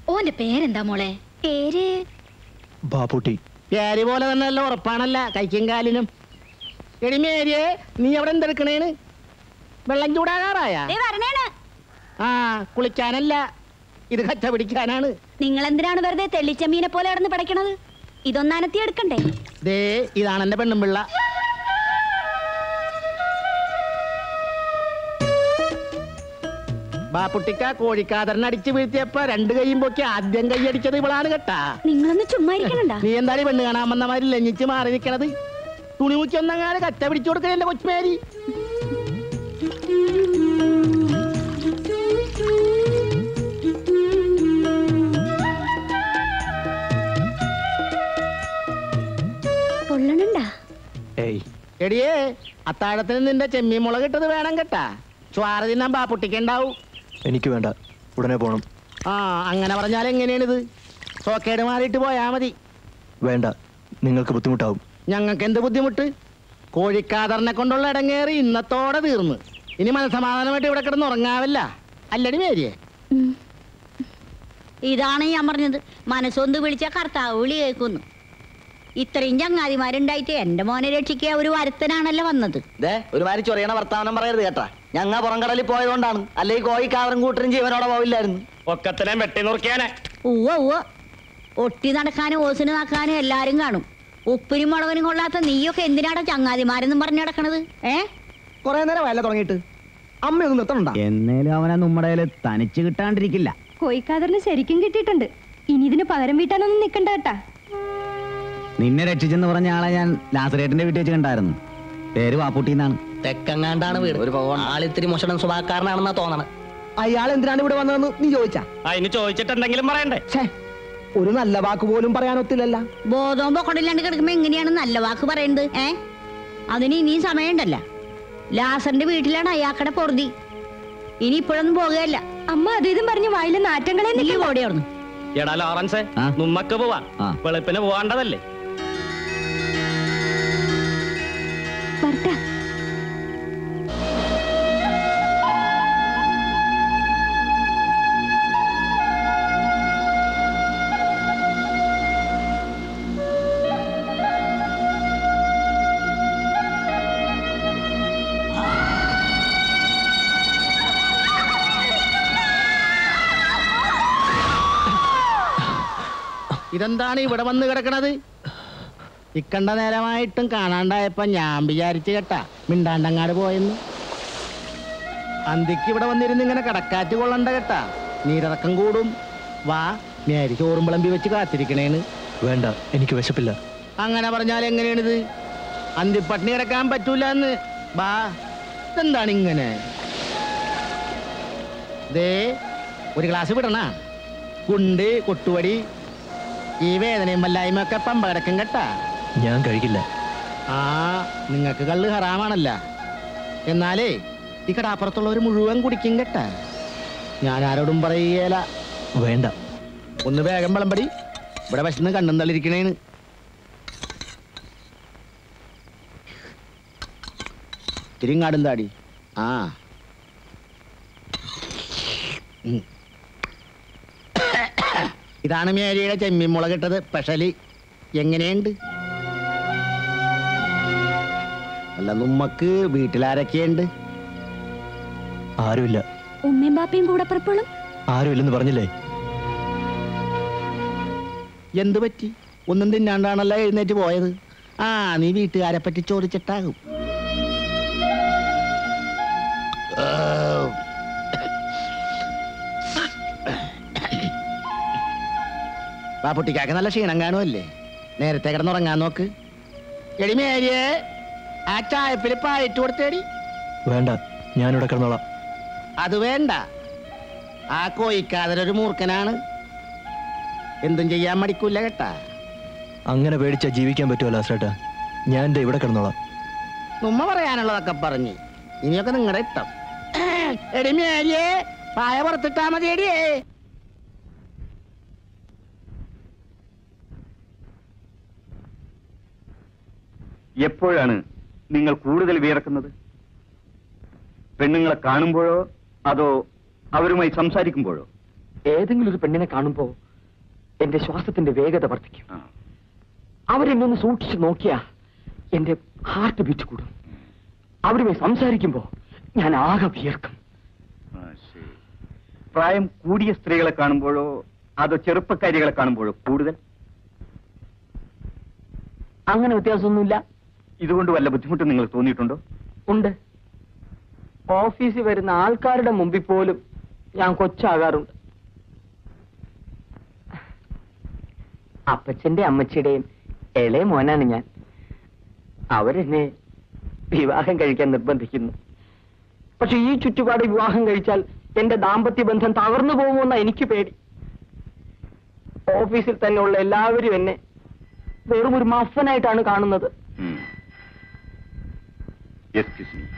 ഓന്റെ പേരെന്താ മോളെ പേര് ബാപ്പുട്ടി പേര് പോലെ തന്നെ അല്ല ഉറപ്പാണല്ല കൈക്കും കാലിനും എടി മേരിയെ നീ അവിടെ എന്തെടുക്കണേന് വെള്ളം ചൂടാകാറായ വരണേണ് ആ കുളിക്കാനല്ല ഇത് കച്ച പിടിക്കാനാണ് നിങ്ങൾ എന്തിനാണ് വെറുതെ തെള്ളിച്ചമ്മീനെ പോലെ കിടന്ന് പടയ്ക്കണത് ഇതൊന്ന് അനത്തി എടുക്കണ്ടേ ദേ ഇതാണ് എന്റെ പെണ്ണും പിള്ള ബാപ്പുട്ടിക്ക കോഴിക്കാതറിനെ അടിച്ചു വീഴ്ത്തിയപ്പോ രണ്ട് കൈയും പൊക്കി ആദ്യം കൈ അടിച്ചത് ഇവളാണ് കേട്ടാ നിങ്ങളൊന്ന് ചുമ്മാ ഇരിക്കണണ്ട നീ എന്താണ് പെണ്ണ് കാണാൻ വന്ന മാതിരി ലഞ്ഞിച്ച് മാറി നിൽക്കണത് തുണി മുക്കി ഒന്നങ്ങാതെ കറ്റ പിടിച്ചു കൊടുക്കണ എന്റെ കൊച്ചുമേരി പൊള്ളണണ്ടാ ഏയ് എടിയേ അത്താഴത്തിന് നിന്റെ ചെമ്മീൻ മുളക് ഇട്ടത് വേണം കേട്ടാ ചോര തിന്നാൻ ബാപ്പുട്ടിക്കുണ്ടാവും എനിക്ക് വേണ്ട ഉടനെ പോണം ആ അങ്ങനെ പറഞ്ഞാൽ എങ്ങനെയാണിത് സോക്കേട് മാറിയിട്ട് പോയാ മതി വേണ്ട നിങ്ങൾക്ക് ബുദ്ധിമുട്ടാവും ഞങ്ങൾക്ക് എന്ത് ബുദ്ധിമുട്ട് കോഴിക്കാതറിനെ കൊണ്ടുള്ള ഇടങ്ങേറി ഇന്നത്തോടെ തീർന്ന് ഇനി മനസമാധാനമായിട്ട് ഇവിടെ കിടന്ന് ഉറങ്ങാവല്ല അല്ലടി മേരിയെ ഇതാണ് ഞാൻ പറഞ്ഞത് മനസ്സൊന്ന് വിളിച്ച കർത്താവ് വിളി കേൾക്കുന്നു ഇത്രയും ചങ്ങാതിമാരുണ്ടായിട്ട് എന്റെ മോനെ രക്ഷിക്കുക ഒരു വരുത്തനാണല്ലോ വന്നത് ദേ ഒരുമാതിരി ചൊറിയണ വർത്താനം പറയരുത് കേട്ടാ ഞങ്ങ പുറംകടലിൽ പോയതുകൊണ്ടാണ് അല്ലെങ്കിൽ കോഴി കാവറും കൂട്ടരും ജീവനോടെ പോവില്ലായിരുന്നു ഒക്കത്തിനെ വെട്ടി നുറുക്കിയാനെ ഉവ്വ ഉവ്വ ഒട്ടി നടക്കാനും ഓസിന് നടക്കാനും എല്ലാരും കാണും ഉപ്പിനും മുളകനും കൊള്ളാത്ത നീയൊക്കെ എന്തിനാടാ ചങ്ങാതിമാരെന്നും പറഞ്ഞു നടക്കണത് ഏ കുറെ നേരം വയല തുടങ്ങിയിട്ട് അമ്മയൊന്നും നിർത്തണ്ട എന്നേലും അവനെ നമ്മുടെ കയ്യില് തനിച്ച് കിട്ടാണ്ടിരിക്കില്ല കോയിക്കാതറിന് ശരിക്കും കിട്ടിയിട്ടുണ്ട് ഇനി ഇതിന് പകരം വീട്ടാനൊന്നും നിക്കണ്ട കേട്ടാ നിന്നെ രക്ഷിച്ചെന്ന് പറഞ്ഞ ആളെ ഞാൻ ലാസറേറ്റിന്റെ വീട്ടിൽ വെച്ച് കണ്ടായിരുന്നു പേര് വാപ്പൂട്ടി എന്നാണ് തെക്കങ്ങാണ്ടാണ് വീട് ഒരു ആളിത്തിരി മോശം സ്വഭാവക്കാരനാണെന്നാ തോന്നണത് അയാൾ എന്തിനാണ് ഇവിടെ വന്നതെന്ന് നീ ചോദിച്ചാ അതിന് ചോദിച്ചിട്ട് എന്തെങ്കിലും പറയണ്ടേ ഛേ ഒരു നല്ല വാക്ക് പോലും പറയാനൊത്തില്ലല്ല ബോധവും പൊക്കടില്ലാണ്ട് കിടക്കുമ്പോ എങ്ങനെയാണ് നല്ല വാക്ക് പറയുന്നത് ഏ അതിന് ഇനിയും സമയമുണ്ടല്ല ലാസറിന്റെ വീട്ടിലാണ് അയാക്കടെ പൊറുതി ഇനി ഇപ്പോഴൊന്നും പോകുകയല്ല അമ്മ അത് ഇതും പറഞ്ഞ് വായിലെ നാറ്റങ്ങളെ നീ ഓടി അവിടുന്ന് എടാ ലോറൻസേ ആ? നമ്മക്ക് പോവാ ആ. വെളുപ്പിന് പോവാണ്ടതല്ലേ വരട്ടാ ഇതെന്താണ് ഇവിടെ വന്ന് കിടക്കണത് ഇക്കണ്ട നേരമായിട്ടും കാണാണ്ടായപ്പോ ഞാൻ വിചാരിച്ചു കേട്ടാ മിണ്ടാണ്ടങ്ങാട് പോയെന്ന് അന്തിക്ക് ഇവിടെ വന്നിരുന്ന് ഇങ്ങനെ കടക്കാറ്റ് കൊള്ളണ്ട കേട്ടാ നീരിറക്കം കൂടും വാ മേരി ചോറും വിളമ്പി വെച്ച് കാത്തിരിക്കണേന്ന് വേണ്ട എനിക്ക് വിശപ്പില്ല അങ്ങനെ പറഞ്ഞാൽ എങ്ങനെയാണിത് അന്തിപ്പട്ടിണി കിടക്കാൻ പറ്റൂല എന്ന് ബാ ഇതെന്താണ് ഇങ്ങനെ ദേ ഒരു ഗ്ലാസ് വിടണ കുണ്ട് കൊട്ടുവടി ഈ വേദനയും വല്ലായ്മ ഒക്കെ പമ്പ കിടക്കും കേട്ടാ ഞാൻ കഴിക്കില്ല ആ നിങ്ങൾക്ക് കള്ള് ഹറാമാണല്ല എന്നാലേ ഈ കടാപ്പുറത്തുള്ളവർ മുഴുവൻ കുടിക്കും കേട്ടാ ഞാൻ ആരോടും പറയുകയില്ല വേണ്ട ഒന്ന് വേഗം വിളമ്പടി ഇവിടെ വിശന്ന് കണ്ണും തള്ളിരിക്കണേന്ന് തിരിങ്ങാടും താടി ആ ഉം. ഇതാണ് മേരിയുടെ ചെമ്മീൻ മുളകിട്ടത് സ്പെഷ്യലി എങ്ങനെയുണ്ട് അല്ല നമ്മക്ക് വീട്ടിലാരൊക്കെയുണ്ട് ആരുമില്ല ഉമ്മയും ബാപ്പയും കൂടെ പുറപ്പെടും ആരുമില്ലെന്ന് പറഞ്ഞില്ലേ എന്ത് പറ്റി ഒന്നും തിന്നാണ്ടാണല്ലോ എഴുന്നേറ്റ് പോയത് ആ നീ വീട്ടുകാരെ പറ്റി ചോദിച്ചിട്ടാകും ആ. ബാപ്പുട്ടിക്കാക്ക് നല്ല ക്ഷീണം കാണുമല്ലേ നേരത്തെ കിടന്നുറങ്ങാൻ നോക്ക് എടി മേരിയെ ആ ചായപ്പിൽ പായിട്ട് കൊടുത്തേടി വേണ്ട ഞാനിവിടെ കിടന്നോളാം അത് വേണ്ട ആ കോയിക്കാതൊരു മൂർഖനാണ് എന്തും ചെയ്യാൻ മടിക്കൂല കേട്ടാ അങ്ങനെ പേടിച്ചാ ജീവിക്കാൻ പറ്റുമോ ലാസേട്ടാ ഞാൻ ദേ ഇവിടെ കിടന്നോളാം ഉമ്മ പറയാനുള്ളതൊക്കെ പറഞ്ഞ് ഇനിയൊക്കെ നിങ്ങളുടെ ഇഷ്ടം എടി മേരിയെ പായ പുറത്തിട്ടാ മതി എടിയേ എപ്പോഴാണ് നിങ്ങൾ കൂടുതൽ വിയർക്കുന്നത് പെണ്ണുങ്ങളെ കാണുമ്പോഴോ അതോ അവരുമായി സംസാരിക്കുമ്പോഴോ ഏതെങ്കിലും ഒരു പെണ്ണിനെ കാണുമ്പോ എന്റെ ശ്വാസത്തിന്റെ വേഗത വർദ്ധിക്കും ആ. അവരെന്നെ ഒന്ന് സൂക്ഷിച്ചു നോക്കിയാ എന്റെ ഹാർട്ട് ബീറ്റ് കൂടും അവരുമായി സംസാരിക്കുമ്പോ ഞാൻ ആകെ വിയർക്കും ആ, ശരി. പ്രായം കൂടിയ സ്ത്രീകളെ കാണുമ്പോഴോ അതോ ചെറുപ്പക്കാരികളെ കാണുമ്പോഴോ കൂടുതൽ അങ്ങനെ വ്യത്യാസമൊന്നുമില്ല ഇതുകൊണ്ട് വല്ല ബുദ്ധിമുട്ടും നിങ്ങൾ തോന്നിയിട്ടുണ്ടോ ഉണ്ട് ഓഫീസിൽ വരുന്ന ആൾക്കാരുടെ മുമ്പിൽ പോലും ഞാൻ കൊച്ചാകാറുണ്ട് അപ്പച്ചന്റെ അമ്മച്ചിയുടെയും ഇളയ മോനാണ് ഞാൻ അവരെന്നെ വിവാഹം കഴിക്കാൻ നിർബന്ധിക്കുന്നു പക്ഷെ ഈ ചുറ്റുപാട് വിവാഹം കഴിച്ചാൽ എന്റെ ദാമ്പത്യ ബന്ധം തകർന്നു പോകുമെന്ന എനിക്ക് പേടി ഓഫീസിൽ തന്നെയുള്ള എല്ലാവരും എന്നെ വെറും ഒരു മഫനായിട്ടാണ് കാണുന്നത് excuse me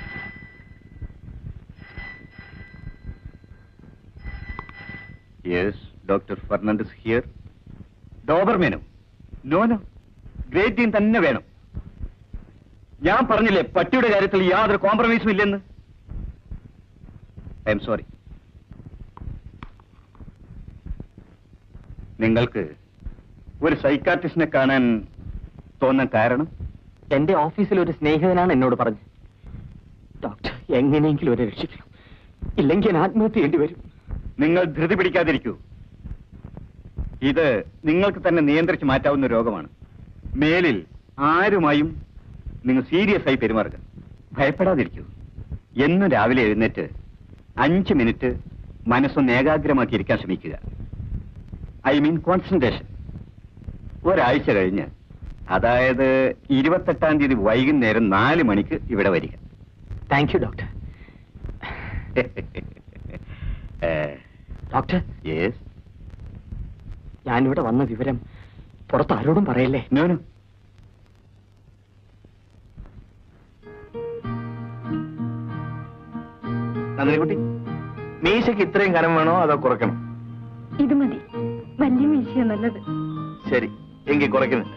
yes doctor Fernandes here ഡോബർമേനോ നോ നോ ഗ്രേറ്റ് ടീം തന്നെ വേണം ഞാൻ പറഞ്ഞില്ലേ പട്ടിയുടെ കാര്യത്തിൽ യാതൊരു കോംപ്രമൈസും ഇല്ലെന്ന് ഐ എം സോറി നിങ്ങൾക്ക് ഒരു സൈക്കാട്രിസ്റ്റിനെ കാണാൻ തോന്നാൻ കാരണം എന്റെ ഓഫീസിൽ ഒരു സ്നേഹിതനാണ് എന്നോട് പറഞ്ഞത് ഡോക്ടർ എങ്ങനെയെങ്കിലും ഒരു രക്ഷിക്കണം ഇല്ലെങ്കിൽ ഞാൻ ആത്മഹത്യ ചെയ്യേണ്ടി വരും നിങ്ങൾ ധൃതി പിടിക്കാതിരിക്കൂ ഇത് നിങ്ങൾക്ക് തന്നെ നിയന്ത്രിച്ച് മാറ്റാവുന്ന രോഗമാണ് മേലിൽ ആരുമായും നിങ്ങൾ സീരിയസ് ആയി പെരുമാറുക ഭയപ്പെടാതിരിക്കൂ എന്നും രാവിലെ എഴുന്നേറ്റ് അഞ്ച് മിനിറ്റ് മനസ്സൊന്ന് ഏകാഗ്രമാക്കി ഇരിക്കാൻ ശ്രമിക്കുക ഐ മീൻ കോൺസെൻട്രേഷൻ ഒരാഴ്ച കഴിഞ്ഞ് അതായത് ഇരുപത്തെട്ടാം തീയതി വൈകുന്നേരം നാല് മണിക്ക് ഇവിടെ വരിക thank you doctor doctor yes ഞാനിവിടെ വന്ന വിവരം പുറത്ത് ആരോടും പറയല്ലേ നോ നോ നന്ദിനിക്കുട്ടി മീശയ്ക്ക് ഇത്രയും കനം വേണോ അതോ കുറയ്ക്കണം ഇത് മതി വലിയ മീശ നല്ലത് ശരി എങ്കിൽ കുറയ്ക്കുന്നില്ല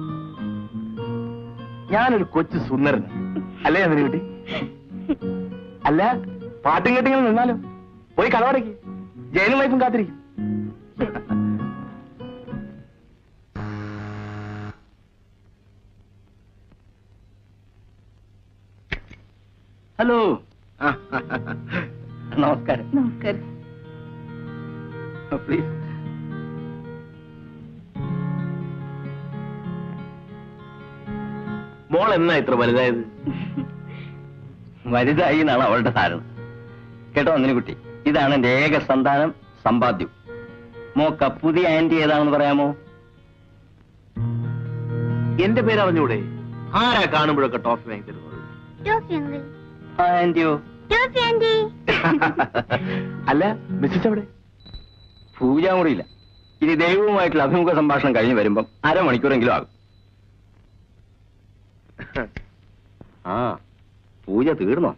ഞാനൊരു കൊച്ചു സുന്ദരനാണ് അല്ലേ നന്ദിനിക്കുട്ടി അല്ല പാട്ടും കെട്ടിങ്ങനെ നിന്നാലോ പോയി കളവടയ്ക്ക് ജയിലും വൈഫും കാത്തിരിക്കും ഹലോ നമസ്കാരം നമസ്കാരം പ്ലീസ് മോൾ എന്നാ ഇത്ര വലുതായത് വലുതായി എന്നാണ് അവളുടെ ധാരണ കേട്ടോ അങ്ങനെ കുട്ടി ഇതാണ് എന്റെ ഏക സന്താനം സമ്പാദ്യം മോക്ക പുതിയ ആന്റി ഏതാണെന്ന് പറയാമോ എന്റെ പേര് അറിഞ്ഞൂടെ ആരാ കാണുമ്പോഴൊക്കെ ടോഫി വാങ്ങി തരുന്നത് ആന്റിയോ അല്ല മിസ്സസ് എവിടെ പൂജാമുറിയില്ല ഇനി ദൈവവുമായിട്ടുള്ള അഭിമുഖ സംഭാഷണം കഴിഞ്ഞ് വരുമ്പം അരമണിക്കൂറെങ്കിലും ആകും ആ പൂജ തീർന്നോ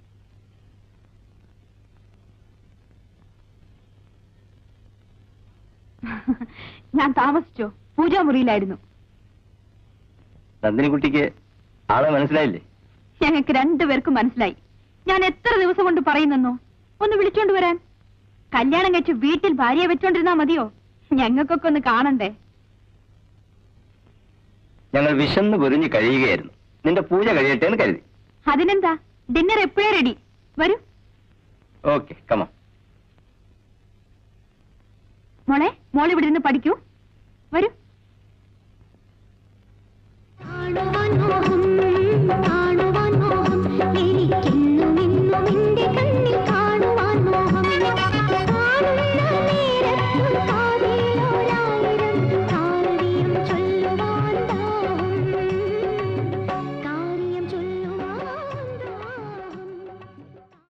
ഞാൻ താമസിച്ചോ പൂജാമുറിയിലായിരുന്നു നന്ദിനിക്കുട്ടിക്ക് ആളെ മനസ്സിലായില്ലേ ഞങ്ങൾക്ക് രണ്ടുപേർക്കും മനസ്സിലായി ഞാൻ എത്ര ദിവസം കൊണ്ട് പറയുന്നെന്നോ ഒന്ന് വിളിച്ചോണ്ട് വരാൻ കല്യാണം കഴിച്ച് വീട്ടിൽ ഭാര്യയെ വെച്ചോണ്ടിരുന്നാ മതിയോ ഞങ്ങൾക്കൊക്കെ ഒന്ന് കാണണ്ടേ ഞങ്ങൾ വിശന്ന് പൊരിഞ്ഞ് കഴിയുകയായിരുന്നു നിന്റെ പൂജ കഴിയട്ടെ എന്ന് കരുതി അതിനെന്താ ഡിന്നർ എപ്പോഴേ റെഡി വരൂ ഓക്കെ കമോ മോളെ മോൾ ഇവിടെ ഇരുന്ന് പഠിക്കൂ വരൂ